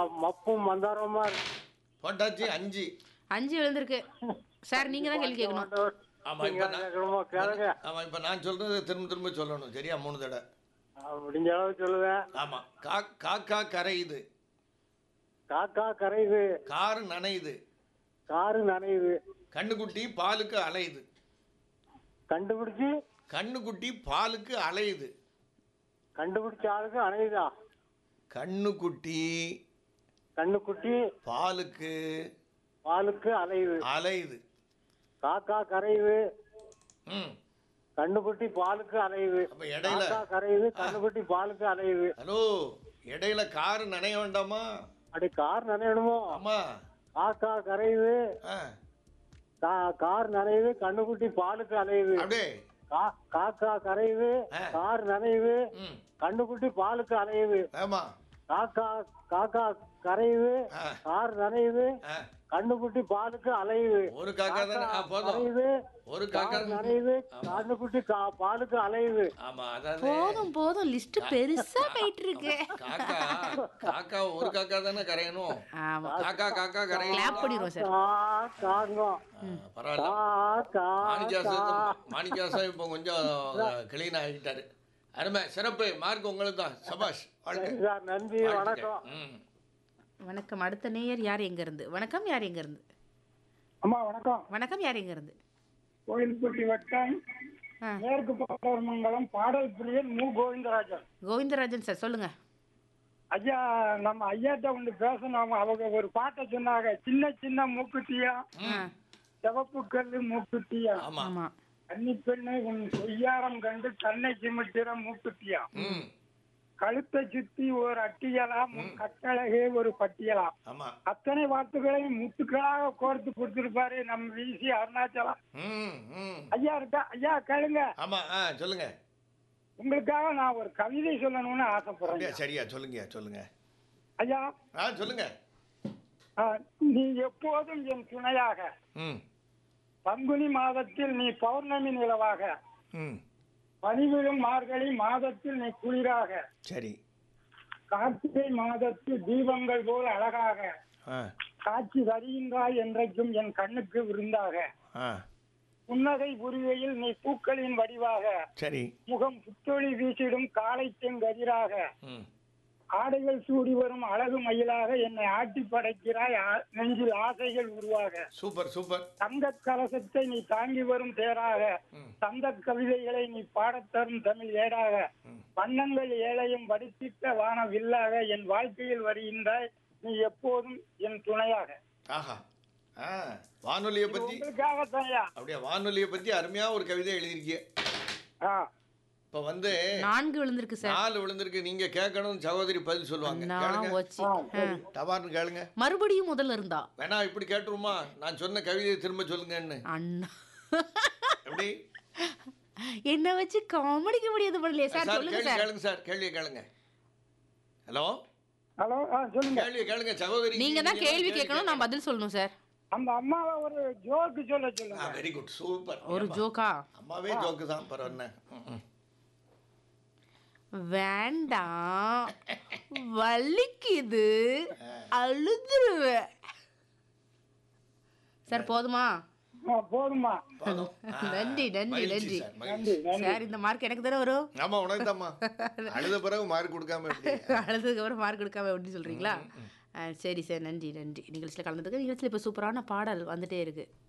மப்பும் மந்தாரமா இருக்கு. போட்டாச்சு அஞ்சு அஞ்சு விழுந்திருக்கு சார் நீங்க தான் கேள்வி கேட்கணும் ஆண்டவர், ஆமா நீங்க இப்ப நான் கேட்கணுமா கேளுங்க ஆமா இப்ப நான் சொல்றது திரும்ப திரும்ப சொல்லணும் சரியா மூணு தடவை ஆ, முடிஞ்ச அளவு சொல்லுவேன் ஆமா கா காக்கா கரையுது காக்கா கரையுது காரு நனையுது காரு நனையுது கண்ணுக்குட்டி பாலுக்கு அலையுது கண்டுபிடிச்சு கண்ணுக்குட்டி பாலுக்கு அலையுது கண்டுபிடிச்ச ஆளுக்கு அணையுதா கண்ணுக்குட்டி கண்ணுக்குட்டி பாலுக்கு பாலுக்கு அலையுது அலையுது காக்கா கரையுது ம் கண்ணுக்குட்டி பாலுக்கு அலையுது அப்ப இடையில காக்கா கரையுது கண்ணுக்குட்டி பாலுக்கு அலையுது ஹலோ இடையில காரு நனைய வேண்டாமா அப்படி கார் நனையணுமோ ஆமா காக்கா கரையுது ஆ கா- கார் நனையுது கண்ணுக்குட்டி பாலுக்கு அலையுது அப்படியே கா- காக்கா கரையுது ஆ. கார் நனையுது ம் கண்ணுக்குட்டி பாலுக்கு அலையுது ஆமா காக்கா காக்கா கரையுது ஆ கார் நனையுது ஆ கண்ணுக்குட்டி பாலுக்கு அலையுது ஒரு காக்கா தானே ஆ போதும் கரையுது ஒரு காக்கா கார் நனையுது கண்ணுக்குட்டி கா- பாலுக்கு அலையுது ஆமா அதாவது போதும் போதும் லிஸ்ட் பெருசா போயிட்டு இருக்கு காக்கா காக்கா ஒரு காக்கா தானே கரையணும் ஆமா காக்கா காக்கா கரையணும் கிளாப் பண்ணிடுவோம் சார் கா- காங்கம் ஆ, பரவாயில்ல கா- கா- மாணிக்காசம் கா. மாணிக்காசம் இப்போ கொஞ்சம் கிளீன் ஆகிட்டாரு அருமை சிறப்பு மார்க் உங்களுக்கு தான் சபாஷ் வாழ்க்கை சரி சார் நன்றி வணக்கம் ம் வணக்கம் அடுத்த நேயர் யார் எங்க இருந்து வணக்கம் யார் எங்க இருந்து அம்மா வணக்கம் வணக்கம் யார் எங்க இருந்து கோயில்பட்டி வட்டம் ஆ, மேற்கு மங்கலம் பாடல் பிரியன் மு கோவிந்தராஜன் கோவிந்தராஜன் சார் சொல்லுங்க ஐயா நம்ம ஐயாட்ட ஒன்று பேசணும் அவங்க ஒரு பாட்டை சொன்னாங்க சின்ன சின்ன மூக்குத்தியா ஆ, சிவப்பு கல்லு மூக்குத்தியா ஆமா ஆமா கன்னி பெண்ணு உன் பொய்யாரம் கண்டு கண்ணை சிமிட்டிற மூக்குத்தியா ம் கழுத்தை சுத்தி ஒரு அட்டியலா உன் கட்டழகே ஒரு பட்டியலா ஆமா அத்தனை வார்த்தைகளையும் முத்துக்களாக கோர்த்து கொடுத்திருப்பாரு நம்ம விசி அருணாச்சலம் ம் ம் ஐயா இருக்கா ஐயா கேளுங்க ஆமா ஆ சொல்லுங்க உங்களுக்காக நான் ஒரு கவிதை சொல்லணும்னு ஆசைப்படுறேன் அப்படியா சரியா சொல்லுங்க சொல்லுங்க ஐயா ஆ சொல்லுங்க ஆ, நீ எப்போதும் என் துணையாக ம் பங்குனி மாதத்தில் நீ பௌர்ணமி நிலவாக ம் பனிவிழும் மார்கழி மாதத்தில் நீ குளிராக சரி கார்த்திகை மாதத்தில் தீபங்கள் போல் அழகாக ஆ காட்சி தருகின்றாய் என்றைக்கும் என் கண்ணுக்கு விருந்தாக ஆ புன்னகை புரிவையில் நீ பூக்களின் வடிவாக சரி முகம் புத்தொளி வீசிடும் காலைத்தென் கதிராக ம் ஆடைகள் சூடி வரும் அழகு மயிலாக என்னை ஆட்டி படைக்கிறாய் ஆ- நெஞ்சில் ஆசைகள் உருவாக சூப்பர் சூப்பர் தங்க கலசத்தை நீ தாங்கி வரும் தேராக ம். தந்த கவிதைகளை நீ பாடத் தரும் தமிழ் ஏடாக ம். வண்ணங்கள் ஏழையும் வடித்திட்ட வான வில்லாக என் வாழ்க்கையில் வருகின்றாய் நீ எப்போதும் என் துணையாக ஆஹா ஆ வானொலியை இது பத்தி உங்களுக்காக தாயா அப்படியே வானொலியை பத்தி அருமையா ஒரு கவிதை எழுதியிருக்கீங்க ஆ இப்ப வந்து நான்கு விழுந்திருக்கு சார் நாலு விழுந்திருக்கு நீங்க கேட்கணும் சகோதரி பதில் சொல்லுவாங்க நான் கேளுங்க வச்சு ஆ. டபார்னு கேளுங்க மறுபடியும் முதல்ல இருந்தா வேணா இப்படி கேட்டுருமா நான் சொன்ன கவிதையை திரும்ப சொல்லுங்கன்னு அண்ணா எப்படி என்ன வச்சு காமெடிக்க முடியாது பண்ணலையே சார் சார் சொல்லுங்க கேள்வி சார் கேளுங்க சார் கேள்வியை கேளுங்க ஹலோ ஹலோ ஆ சொல்லுங்க கேள்வியை கேளுங்க சகோதரி நீங்க தான் கேள்வி கேட்கணும் நான் பதில் சொல்லணும் சார் அந்த அம்மாவை ஒரு ஜோக்கு சொல்ல சொல்லுங்க வெரி குட் சூப்பர் ஒரு ஜோக்கா அம்மாவே ஜோக்கு தான் பரவாயில்ல ம், ம். வேண்டாம் வலிக்குது அழுதுருவேன் சார் போதுமா ஆ, போதுமா போதும். ஆ, நன்றி, நன்றி, மகிழ்ச்சி நன்றி. சார், மகிழ்ச்சி. சார் இந்த மார்க் எனக்கு தானே வரும் ஆமா உனக்கு தாம்மா அழுத பிறகு மார்க் கொடுக்காம எப்படி அழுதுக்கு அப்புறம் மார்க் கொடுக்காம எப்படி சொல்றீங்களா ஆ, சரி சார் நன்றி நன்றி நிகழ்ச்சியில் கலந்துருக்கு நிகழ்ச்சியில் இப்போ சூப்பரான பாடல் வந்துட்டே இருக்கு